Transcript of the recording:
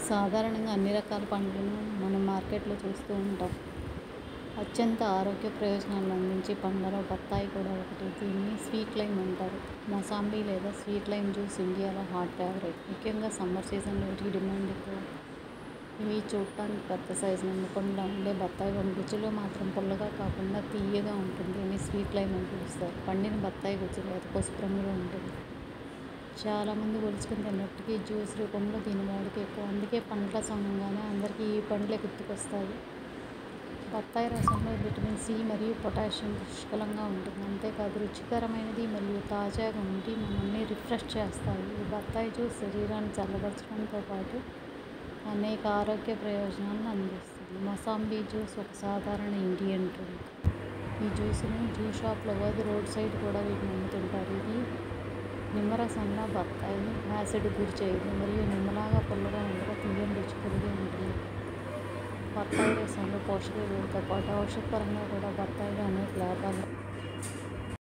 సాధారణంగా అన్ని రకాల పండ్లను మనం మార్కెట్లో చూస్తూ ఉంటాం అత్యంత ఆరోగ్య ప్రయోజనాలను అందించే పండ్లలో బత్తాయి కూడా ఒకటి దీన్ని స్వీట్ లైమ్ అంటారు మసాంబీ లేదా స్వీట్ లైమ్ జ్యూస్ ఇండియాలో హాట్ ఫేవరెట్ ముఖ్యంగా సమ్మర్ సీజన్లో వీటికి డిమాండ్ ఎక్కువ ఇవి చూడటానికి పెద్ద సైజు నిమ్మపండులా ఉండే బత్తాయి పండు రుచిలో మాత్రం పుల్లగా కాకుండా తీయగా ఉంటుంది అని స్వీట్ లైమ్ అని పిలుస్తారు పండిన బత్తాయి రుచి లేత పసుపు రంగులో ఉంటుంది చాలామంది ఒలుచుకుని తిన్నప్పటికీ జ్యూస్ రూపంలో దీని వాడుక ఎక్కువ అందుకే పండ్ల సమయంగానే అందరికీ ఈ పండ్లే గుర్తుకొస్తాయి బత్తాయి రసంలో విటమిన్ సి మరియు పొటాషియం పుష్కలంగా ఉంటుంది అంతేకాదు రుచికరమైనది మరియు తాజాగా ఉండి మనల్ని రిఫ్రెష్ చేస్తాయి ఈ బత్తాయి జ్యూస్ శరీరాన్ని చల్లబరచడంతో పాటు అనేక ఆరోగ్య ప్రయోజనాలను అందిస్తుంది మసాంబీ జ్యూస్ ఒక సాధారణ ఇండియన్ డ్రింక్ ఈ జ్యూస్ని జ్యూస్ షాప్లో కాదు రోడ్ సైడ్ కూడా వీటిని అమ్ముతుంటారు ఇది నిమ్మరసంలా బత్తాయి యాసిడ్ గురి చేయదు మరియు నిమ్మలాగా పుల్లగా ఉండగా తీయని రుచి కలిగి ఉంటుంది బత్తాయి రసంలో పోషక విలువలతో పాటు ఔషధపరంగా కూడా బత్తాయిలో అనేక లాభాలు